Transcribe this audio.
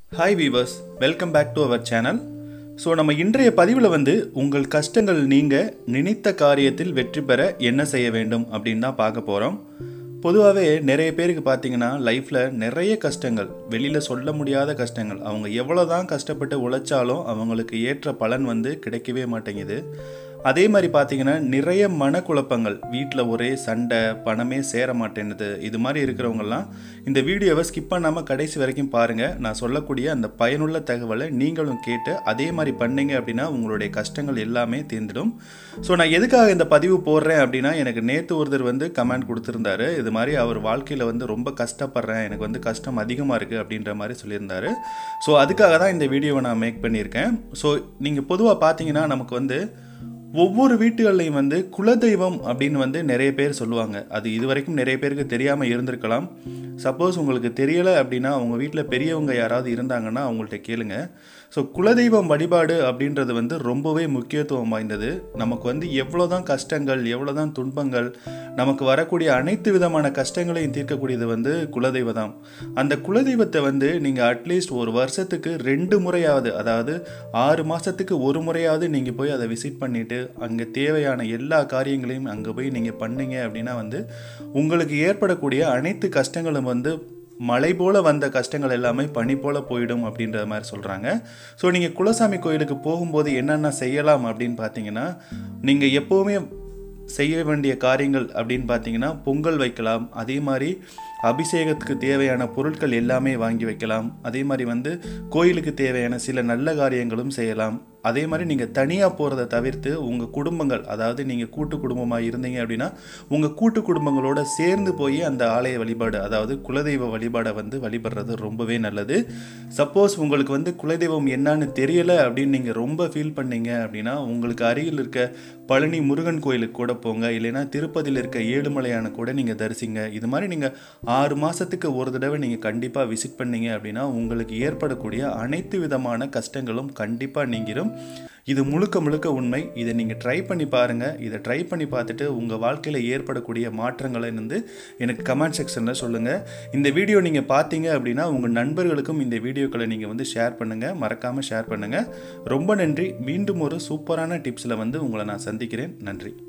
hi viewers welcome back to our channel so நம்ம இன்றைய பதிவில் வந்து உங்கள் கஷ்டங்கள் நீங்க நினைத்த காரியத்தில் வெற்றி பெற என்ன செய்ய வேண்டும் அப்படின்னு தான் பார்க்க போகிறோம் பொதுவாகவே நிறைய பேருக்கு பார்த்தீங்கன்னா லைஃப்பில் நிறைய கஷ்டங்கள் வெளியில் சொல்ல முடியாத கஷ்டங்கள் அவங்க எவ்வளோ தான் கஷ்டப்பட்டு உழைச்சாலும் அவங்களுக்கு ஏற்ற பலன் வந்து கிடைக்கவே மாட்டேங்குது அதே மாதிரி பார்த்தீங்கன்னா நிறைய மனக்குழப்பங்கள் வீட்டில் ஒரே சண்டை பணமே சேர மாட்டேன்னுது இது மாதிரி இருக்கிறவங்கலாம் இந்த வீடியோவை ஸ்கிப் பண்ணாமல் கடைசி வரைக்கும் பாருங்கள் நான் சொல்லக்கூடிய அந்த பயனுள்ள தகவலை நீங்களும் கேட்டு அதே மாதிரி பண்ணீங்க அப்படின்னா உங்களுடைய கஷ்டங்கள் எல்லாமே தீர்ந்துடும் ஸோ நான் எதுக்காக இந்த பதிவு போடுறேன் அப்படின்னா எனக்கு நேற்று ஒருத்தர் வந்து கமெண்ட் கொடுத்துருந்தாரு இது மாதிரி அவர் வாழ்க்கையில் வந்து ரொம்ப கஷ்டப்படுறேன் எனக்கு வந்து கஷ்டம் அதிகமாக இருக்குது அப்படின்ற மாதிரி சொல்லியிருந்தாரு ஸோ அதுக்காக தான் இந்த வீடியோவை நான் மேக் பண்ணியிருக்கேன் ஸோ நீங்கள் பொதுவாக பார்த்தீங்கன்னா நமக்கு வந்து ஒவ்வொரு வீட்டுகள்லையும் வந்து குலதெய்வம் அப்படின்னு வந்து நிறைய பேர் சொல்லுவாங்க அது இது வரைக்கும் நிறைய பேருக்கு தெரியாமல் இருந்திருக்கலாம் சப்போஸ் உங்களுக்கு தெரியலை அப்படின்னா அவங்க வீட்டில் பெரியவங்க யாராவது இருந்தாங்கன்னா அவங்கள்ட்ட கேளுங்க ஸோ குலதெய்வம் வழிபாடு அப்படின்றது வந்து ரொம்பவே முக்கியத்துவம் வாய்ந்தது நமக்கு வந்து எவ்வளோ தான் கஷ்டங்கள் எவ்வளோ தான் துன்பங்கள் நமக்கு வரக்கூடிய அனைத்து விதமான கஷ்டங்களையும் தீர்க்கக்கூடியது வந்து குலதெய்வம் அந்த குலதெய்வத்தை வந்து நீங்கள் அட்லீஸ்ட் ஒரு வருஷத்துக்கு ரெண்டு முறையாவது அதாவது ஆறு மாதத்துக்கு ஒரு முறையாவது நீங்கள் போய் அதை விசிட் பண்ணிவிட்டு அங்கே தேவையான எல்லா காரியங்களையும் அங்கே போய் நீங்கள் பண்ணீங்க அப்படின்னா வந்து உங்களுக்கு ஏற்படக்கூடிய அனைத்து கஷ்டங்களும் வந்து மழை போல வந்த கஷ்டங்கள் எல்லாமே பனி போல போயிடும் அப்படின்ற மாதிரி சொல்கிறாங்க ஸோ நீங்கள் குலசாமி கோயிலுக்கு போகும்போது என்னென்ன செய்யலாம் அப்படின்னு பார்த்தீங்கன்னா நீங்கள் எப்போவுமே செய்ய வேண்டிய காரியங்கள் அப்படின்னு பார்த்தீங்கன்னா பொங்கல் வைக்கலாம் அதே மாதிரி அபிஷேகத்துக்கு தேவையான பொருட்கள் எல்லாமே வாங்கி வைக்கலாம் அதே மாதிரி வந்து கோயிலுக்கு தேவையான சில நல்ல காரியங்களும் செய்யலாம் அதே மாதிரி நீங்கள் தனியாக போகிறத தவிர்த்து உங்கள் குடும்பங்கள் அதாவது நீங்கள் கூட்டு குடும்பமாக இருந்தீங்க அப்படின்னா உங்கள் கூட்டு குடும்பங்களோட சேர்ந்து போய் அந்த ஆலய வழிபாடு அதாவது குலதெய்வ வழிபாடை வந்து வழிபடுறது ரொம்பவே நல்லது சப்போஸ் உங்களுக்கு வந்து குலதெய்வம் என்னன்னு தெரியலை அப்படின்னு நீங்கள் ரொம்ப ஃபீல் பண்ணீங்க அப்படின்னா உங்களுக்கு அருகில் இருக்க பழனி முருகன் கோயிலுக்கு கூட போங்க இல்லைன்னா திருப்பதியில் இருக்க ஏழுமலையான கூட நீங்கள் தரிசிங்க இது மாதிரி நீங்கள் ஆறு மாதத்துக்கு ஒரு தடவை நீங்கள் கண்டிப்பாக விசிட் பண்ணீங்க அப்படின்னா உங்களுக்கு ஏற்படக்கூடிய அனைத்து விதமான கஷ்டங்களும் கண்டிப்பாக நீங்கிரும் இது முழுக்க முழுக்க உண்மை இதை நீங்கள் ட்ரை பண்ணி பாருங்கள் இதை ட்ரை பண்ணி பார்த்துட்டு உங்கள் வாழ்க்கையில் ஏற்படக்கூடிய மாற்றங்களை வந்து எனக்கு கமெண்ட் செக்ஷனில் சொல்லுங்கள் இந்த வீடியோ நீங்கள் பார்த்தீங்க அப்படின்னா உங்கள் நண்பர்களுக்கும் இந்த வீடியோக்களை நீங்கள் வந்து ஷேர் பண்ணுங்கள் மறக்காமல் ஷேர் பண்ணுங்கள் ரொம்ப நன்றி மீண்டும் ஒரு சூப்பரான டிப்ஸில் வந்து உங்களை நான் சந்திக்கிறேன் நன்றி